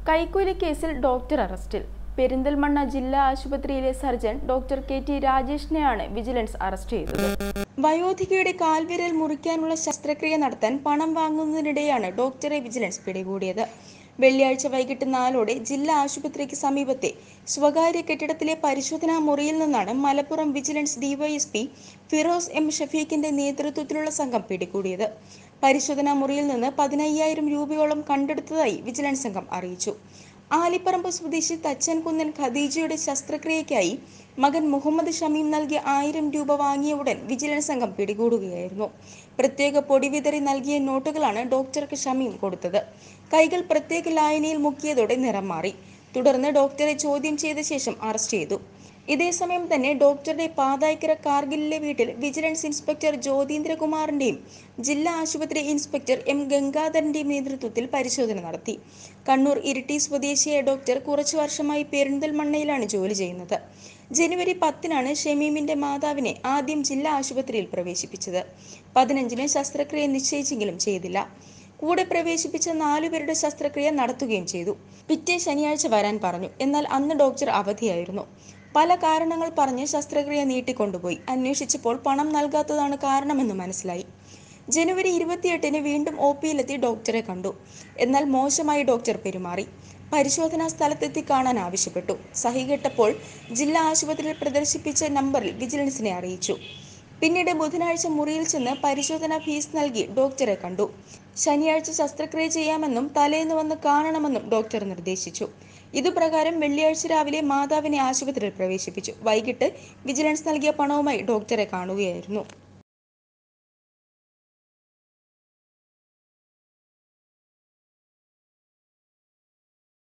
കൈക്കൂലി കേസിൽ ഡോക്ടർ അറസ്റ്റിൽ പെരിന്തൽമണ്ണ ജില്ലാ ആശുപത്രിയിലെ സർജൻ ഡോക്ടർ കെ ടി രാജേഷിനെയാണ് വിജിലൻസ് അറസ്റ്റ് ചെയ്തത് വയോധികയുടെ കാൽവിരൽ മുറിക്കാനുള്ള ശസ്ത്രക്രിയ നടത്താൻ പണം വാങ്ങുന്നതിനിടെയാണ് ഡോക്ടറെ വിജിലൻസ് പിടികൂടിയത് വെള്ളിയാഴ്ച വൈകിട്ട് നാലോടെ ജില്ലാ ആശുപത്രിക്ക് സമീപത്തെ സ്വകാര്യ കെട്ടിടത്തിലെ പരിശോധനാ മുറിയിൽ നിന്നാണ് Malappuram vigilance DYSP Firoz M ഷഫീഖിന്റെ നേതൃത്വത്തിലുള്ള സംഘം പിടികൂടിയത് പരിശോധനാ മുറിയിൽ നിന്ന് പതിനയ്യായിരം രൂപയോളം കണ്ടെടുത്തതായി വിജിലൻസ് സംഘം അറിയിച്ചു ആലിപ്പറമ്പ് സ്വദേശി തച്ചൻ കുന്നൻ ഖദീജയുടെ ശസ്ത്രക്രിയയ്ക്കായി മകൻ മുഹമ്മദ് ഷമീം നൽകിയ ആയിരം രൂപ വാങ്ങിയ ഉടൻ വിജിലൻസ് സംഘം പിടികൂടുകയായിരുന്നു പ്രത്യേക പൊടി വിതറി നൽകിയ നോട്ടുകളാണ് ഡോക്ടർക്ക് ഷമീം കൊടുത്തത് കൈകൾ പ്രത്യേക ലായനിയിൽ മുക്കിയതോടെ നിറം മാറി തുടർന്ന് ഡോക്ടറെ ചോദ്യം ചെയ്ത ശേഷം അറസ്റ്റ് ചെയ്തു ഇതേസമയം തന്നെ ഡോക്ടറുടെ പാതായ്ക്കര കാർഗിലിലെ വീട്ടിൽ വിജിലൻസ് ഇൻസ്പെക്ടർ ജ്യോതീന്ദ്രകുമാറിന്റെയും ജില്ലാ ആശുപത്രി ഇൻസ്പെക്ടർ എം ഗംഗാധരന്റെയും നേതൃത്വത്തിൽ പരിശോധന നടത്തി കണ്ണൂർ ഇരിട്ടി സ്വദേശിയായ ഡോക്ടർ കുറച്ചു വർഷമായി പെരിന്തൽമണ്ണയിലാണ് ജോലി ചെയ്യുന്നത് ജനുവരി പത്തിനാണ് ഷമീമിന്റെ മാതാവിനെ ആദ്യം ജില്ലാ ആശുപത്രിയിൽ പ്രവേശിപ്പിച്ചത് പതിനഞ്ചിന് ശസ്ത്രക്രിയ നിശ്ചയിച്ചെങ്കിലും ചെയ്തില്ല കൂടെ പ്രവേശിപ്പിച്ച നാലുപേരുടെ ശസ്ത്രക്രിയ നടത്തുകയും ചെയ്തു പിറ്റേ ശനിയാഴ്ച വരാൻ പറഞ്ഞു എന്നാൽ അന്ന് ഡോക്ടർ അവധിയായിരുന്നു പല കാരണങ്ങൾ പറഞ്ഞ് ശസ്ത്രക്രിയ നീട്ടിക്കൊണ്ടുപോയി അന്വേഷിച്ചപ്പോൾ പണം നൽകാത്തതാണ് കാരണമെന്ന് മനസ്സിലായി ജനുവരി ഇരുപത്തിയെട്ടിന് വീണ്ടും ഒ പിയിലെത്തി ഡോക്ടറെ കണ്ടു എന്നാൽ മോശമായി ഡോക്ടർ പെരുമാറി പരിശോധനാ സ്ഥലത്തെത്തി കാണാൻ ആവശ്യപ്പെട്ടു സഹികെട്ടപ്പോൾ ജില്ലാ ആശുപത്രിയിൽ പ്രദർശിപ്പിച്ച നമ്പറിൽ വിജിലൻസിനെ അറിയിച്ചു പിന്നീട് ബുധനാഴ്ച മുറിയിൽ ചെന്ന് പരിശോധനാ ഫീസ് നൽകി ഡോക്ടറെ കണ്ടു ശനിയാഴ്ച ശസ്ത്രക്രിയ ചെയ്യാമെന്നും തലേന്ന് വന്ന് കാണണമെന്നും ഡോക്ടർ നിർദ്ദേശിച്ചു ഇതുപ്രകാരം വെള്ളിയാഴ്ച രാവിലെ മാതാവിനെ ആശുപത്രിയിൽ പ്രവേശിപ്പിച്ചു വൈകിട്ട് വിജിലൻസ് നൽകിയ പണവുമായി ഡോക്ടറെ കാണുകയായിരുന്നു